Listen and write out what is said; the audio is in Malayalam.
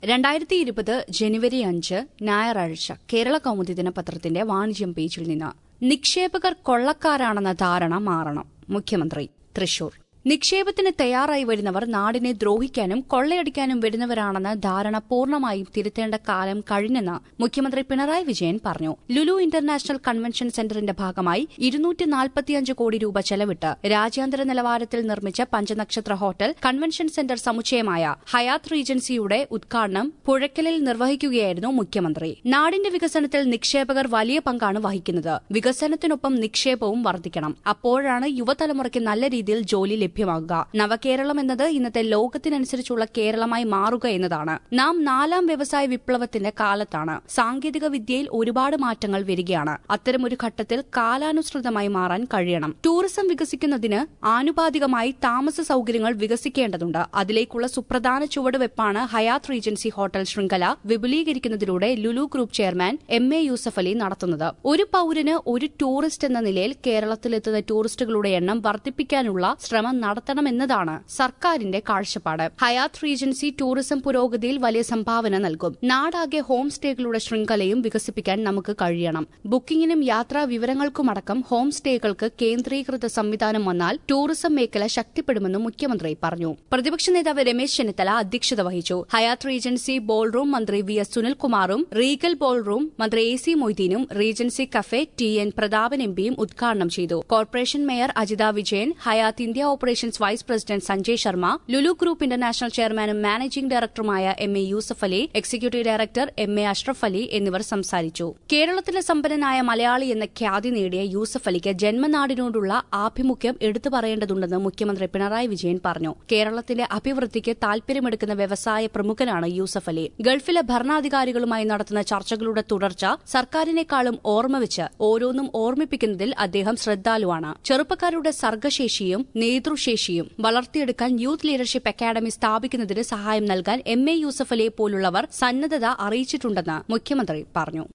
രണ്ടായിരത്തി ഇരുപത് ജനുവരി അഞ്ച് ഞായറാഴ്ച കേരള കൗമുദി ദിനപത്രത്തിന്റെ വാണിജ്യം പേജിൽ നിന്ന് നിക്ഷേപകർ കൊള്ളക്കാരാണെന്ന ധാരണ മാറണം മുഖ്യമന്ത്രി തൃശൂർ നിക്ഷേപത്തിന് തയ്യാറായി വരുന്നവർ നാടിനെ ദ്രോഹിക്കാനും കൊള്ളയടിക്കാനും വരുന്നവരാണെന്ന ധാരണ പൂർണ്ണമായും തിരുത്തേണ്ട കാലം കഴിഞ്ഞെന്ന് മുഖ്യമന്ത്രി പിണറായി വിജയൻ പറഞ്ഞു ലുലു ഇന്റർനാഷണൽ കൺവെൻഷൻ സെന്ററിന്റെ ഭാഗമായി ഇരുന്നൂറ്റി നാൽപ്പത്തിയഞ്ച് കോടി രൂപ ചെലവിട്ട് രാജ്യാന്തര നിലവാരത്തിൽ നിർമ്മിച്ച പഞ്ചനക്ഷത്ര ഹോട്ടൽ കൺവെൻഷൻ സെന്റർ സമുച്ചയമായ ഹയാത്ത് റീജൻസിയുടെ ഉദ്ഘാടനം പുഴയ്ക്കലിൽ നിർവഹിക്കുകയായിരുന്നു മുഖ്യമന്ത്രി നാടിന്റെ വികസനത്തിൽ നിക്ഷേപകർ വലിയ പങ്കാണ് വഹിക്കുന്നത് വികസനത്തിനൊപ്പം നിക്ഷേപവും വർദ്ധിക്കണം അപ്പോഴാണ് യുവതലമുറയ്ക്ക് നല്ല രീതിയിൽ ജോലി ലഭ്യമാകുക നവകേരളം എന്നത് ഇന്നത്തെ ലോകത്തിനനുസരിച്ചുള്ള കേരളമായി മാറുക എന്നതാണ് നാം നാലാം വ്യവസായ വിപ്ലവത്തിന്റെ കാലത്താണ് സാങ്കേതിക വിദ്യയിൽ ഒരുപാട് മാറ്റങ്ങൾ വരികയാണ് അത്തരമൊരു ഘട്ടത്തിൽ കാലാനുസൃതമായി മാറാൻ കഴിയണം ടൂറിസം വികസിക്കുന്നതിന് ആനുപാതികമായി താമസ സൌകര്യങ്ങൾ വികസിക്കേണ്ടതുണ്ട് അതിലേക്കുള്ള സുപ്രധാന ചുവടുവെപ്പാണ് ഹയാത്ത് റീജൻസി ഹോട്ടൽ ശൃംഖല വിപുലീകരിക്കുന്നതിലൂടെ Lulu group chairman M A Yusuff Ali നടത്തുന്നത് ഒരു പൌരന് ഒരു ടൂറിസ്റ്റ് എന്ന നിലയിൽ കേരളത്തിലെത്തുന്ന ടൂറിസ്റ്റുകളുടെ എണ്ണം വർദ്ധിപ്പിക്കാനുള്ള ശ്രമം നടത്തണമെന്നതാണ് സർക്കാരിന്റെ കാഴ്ചപ്പാട് ഹയാത്ത് റീജൻസി ടൂറിസം പുരോഗതിയിൽ വലിയ സംഭാവന നൽകും നാടാകെ ഹോം സ്റ്റേകളുടെ ശൃംഖലയും വികസിപ്പിക്കാൻ നമുക്ക് കഴിയണം ബുക്കിംഗിനും യാത്രാ വിവരങ്ങൾക്കുമടക്കം ഹോം സ്റ്റേകൾക്ക് കേന്ദ്രീകൃത സംവിധാനം വന്നാൽ ടൂറിസം മേഖല ശക്തിപ്പെടുമെന്നും മുഖ്യമന്ത്രി പറഞ്ഞു പ്രതിപക്ഷ നേതാവ് രമേശ് ചെന്നിത്തല അധ്യക്ഷത വഹിച്ചു ഹയാത്ത് റീജൻസി ബോൾറൂം മന്ത്രി വി എസ് സുനിൽകുമാറും റീഗൽ ബോൾറൂം മന്ത്രി എ സി മൊയ്തീനും Regency cafe T N Prathapan എംപിയും ഉദ്ഘാടനം ചെയ്തു corporation mayor Ajitha Vijayan Hyatt India operations vice president Sanjay Sharma Lulu group international ചെയർമാനും മാനേജിംഗ് ഡയറക്ടറുമായ M A Yusuff Ali executive director M A Ashraf Ali എന്നിവർ സംസാരിച്ചു കേരളത്തിലെ സമ്പന്നനായ മലയാളി എന്ന ഖ്യാതി നേടിയ യൂസഫ് അലിക്ക് ജന്മനാടിനോടുള്ള ആഭിമുഖ്യം എടുത്തു പറയേണ്ടതുണ്ടെന്ന് മുഖ്യമന്ത്രി പിണറായി വിജയൻ പറഞ്ഞു കേരളത്തിന്റെ അഭിവൃദ്ധിക്ക് താൽപര്യമെടുക്കുന്ന വ്യവസായ പ്രമുഖനാണ് യൂസഫ് അലി ഗൾഫിലെ ഭരണാധികാരികളുമായി നടത്തുന്ന ചർച്ചകളുടെ തുടർച്ച സർക്കാരിനേക്കാളും ഓർമ്മവെച്ച് ഓരോന്നും ഓർമ്മിപ്പിക്കുന്നതിൽ അദ്ദേഹം ശ്രദ്ധാലുവാണ് ചെറുപ്പക്കാരുടെ സർഗശേഷിയും നേതൃശേഷിയും വളർത്തിയെടുക്കാൻ യൂത്ത് ലീഡർഷിപ്പ് അക്കാദമി സ്ഥാപിക്കുന്നതിന് സഹായം നൽകാൻ എം എ യൂസഫ് അലിയെ പോലുള്ളവർ സന്നദ്ധത അറിയിച്ചിട്ടുണ്ടെന്ന് മുഖ്യമന്ത്രി പറഞ്ഞു